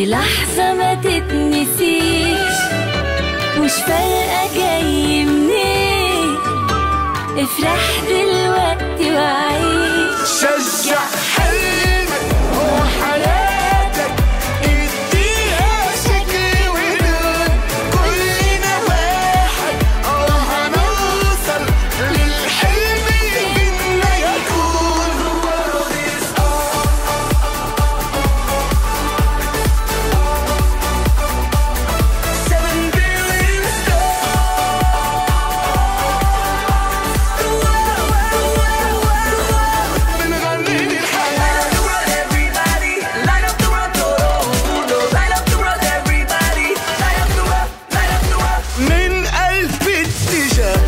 دي لحظة ما تتنسيش مش فارقة جاي منين افرح دلوقتي وعيش شجع حلمك هو حياتك اديها شكل ولون كلنا واحد اه هنوصل للحلم بينا يكون Seven billion بنغني للحياة من قلب اتجاه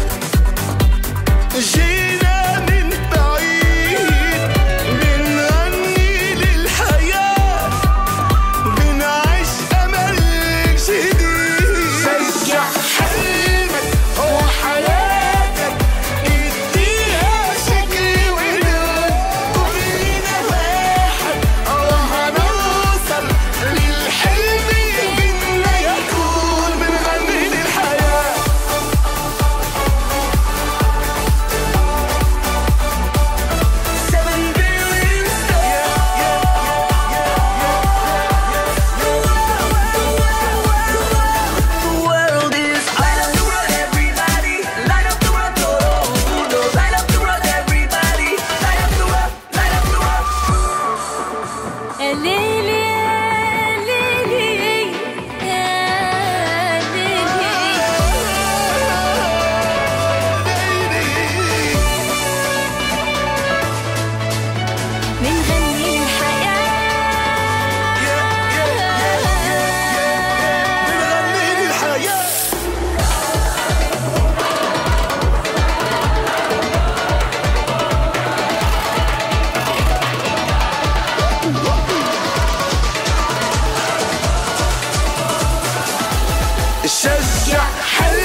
جينا من بعيد بنغني للحياة بنعيش أمل جديد شجع حلمك هو حياتك اديها شكل ولون كلنا واحد اه هنوصل للحلم بينا يكون بنغني للحياة Seven billion The world is Light up the world, everybody. Light up the world, todo mundo. Light up the world, everybody. Light up the world, light up the world. يا ليلي يا ليلي يا ليلي بنغني الحياة بنغني للحياة شجع حلمك